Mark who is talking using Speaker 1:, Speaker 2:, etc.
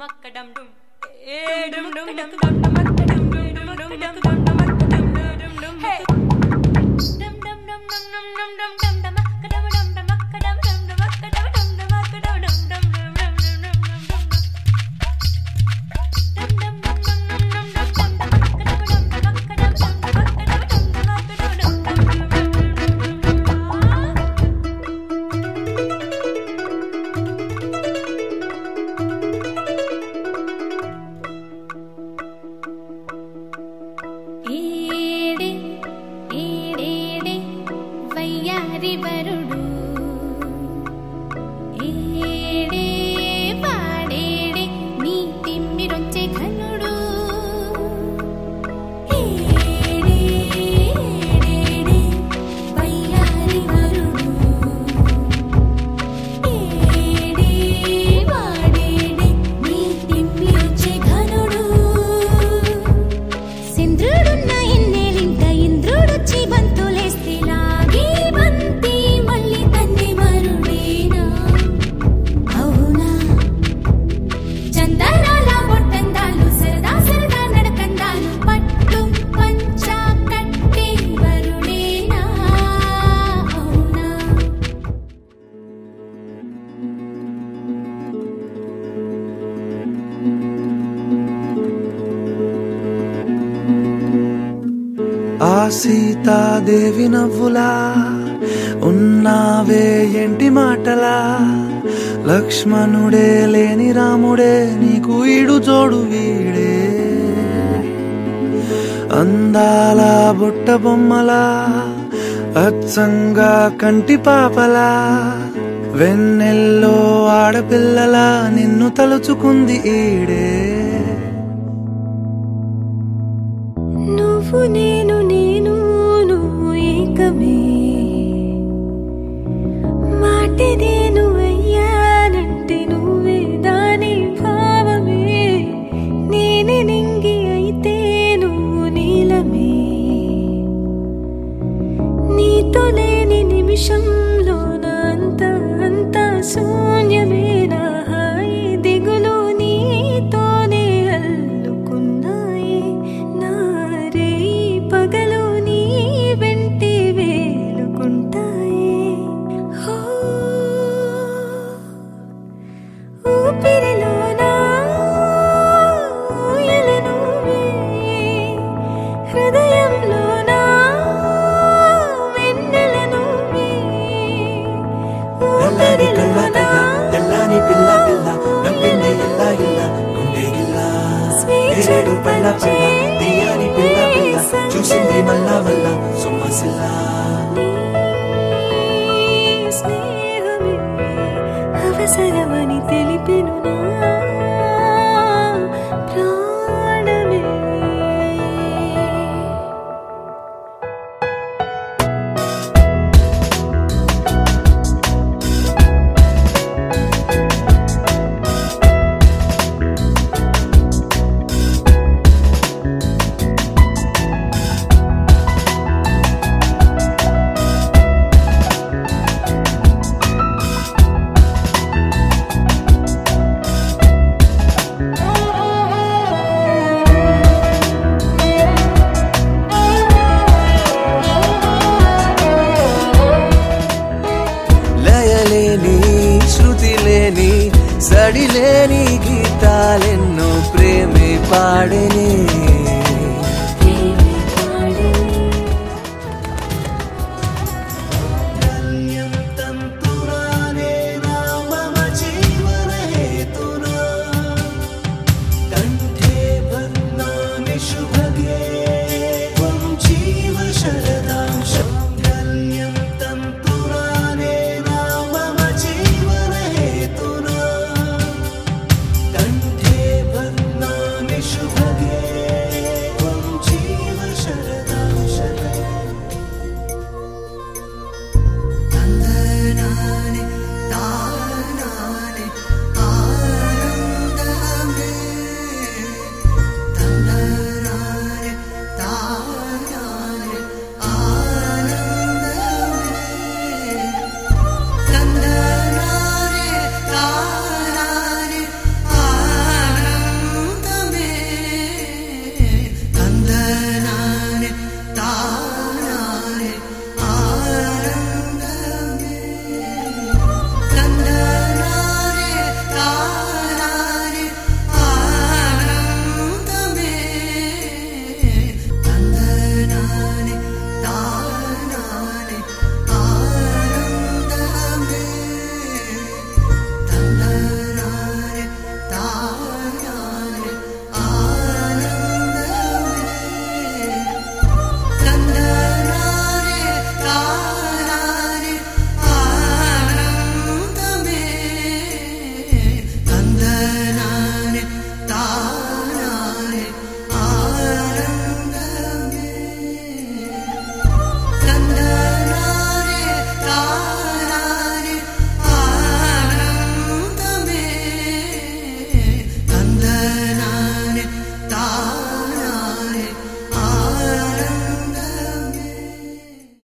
Speaker 1: డుమక్కడం డుమ్ ఏ డుమ్ డుమ్ డుమ్ డుమ్ డుమక్కడం డుమ్ డుమ్ డుమ్ డుమ్ డుమ్ డుమక్కడం డుమ్ డుమ్ డుమ్ హే డుమ్ డుమ్ డుమ్ డుమ్ డుమ్ డుమ్ డుమ్ డుమ్ డుమక్కడం డుమ్ డుమక్కడం డుమ్ డుమక్కడం డుమ్ డుమక్కడం డుమ్ డుమ్ డుమ్ డుమ్ డుమ్ డుమ్ డుమ్ డుమ్
Speaker 2: ఏడే ఏడేడే వయ్యారి వరుడు ఏడే పాడేడే నీ తిమ్మిరొచ్చే ఘనుడు ఏడే ఏడేడే వయ్యారి వరుడు ఏడే పాడేడే నీ తిమ్మిరొచ్చే ఘనుడు సింద్రుడున్న ఇన్నేలింట ఇంద్రుడొచ్చి బంతులేస్తే లాగి బంతి మళ్ళీ తన్ని మరుడేనా అవునా చందనాల బొట్టందాలు సరదా సరదా నడకందాలు పట్టు పంచ కట్టి వరుడేనా అవునా
Speaker 3: ఆ సీతాదేవి నవ్వులా ఉన్నావే ఎంటి మాటలా లక్ష్మణుడే లేని రాముడే నీకు ఈడు జోడు వీడే అందాల బుట్ట బొమ్మలా అచ్చంగా కంటి పాపలా వెన్నెల్లో ఆడపిల్లలా నిన్ను తలుచుకుంది ఈడే
Speaker 2: నువ్వు నేను నేను నువ్వు ఏకమే మాటేదేను అయ్యానంటే నువ్వే దాని భావమే నేనే నింగి అయితే నువ్వు నీలమే నీతో లేని నిమిషంలో నా అంత అంత శూన్యమే నా హాయి దిగులు నీతోనే అల్లుకున్నాయి నా రేయి పగలు నీ వెంటి వేలుకుంటాయి హో ఊపిరిలోనా ఊయల నువ్వే హృదయంలోనా వెన్నెల నువ్వే
Speaker 3: తెల్లారి కళ్ళ
Speaker 2: ఊపిరిలోనా
Speaker 3: కళ్ళ తెల్లాని పిల్ల పిల్ల నవ్వింది ఇల్ల ఇల్ల గుండె గిల్ల ఏరేడు పళ్ళ పళ్ళ తీయాని పిల్ల పిల్ల చూసింది మళ్ళా మళ్ళా సొమ్మసిల్లా
Speaker 2: స్నేహమే అవసరమని తెలిపెను నా ప్రాణమే
Speaker 3: లయలేని శృతి లేని సడిలేని గీతాలెన్నో ప్రేమే పాడేనే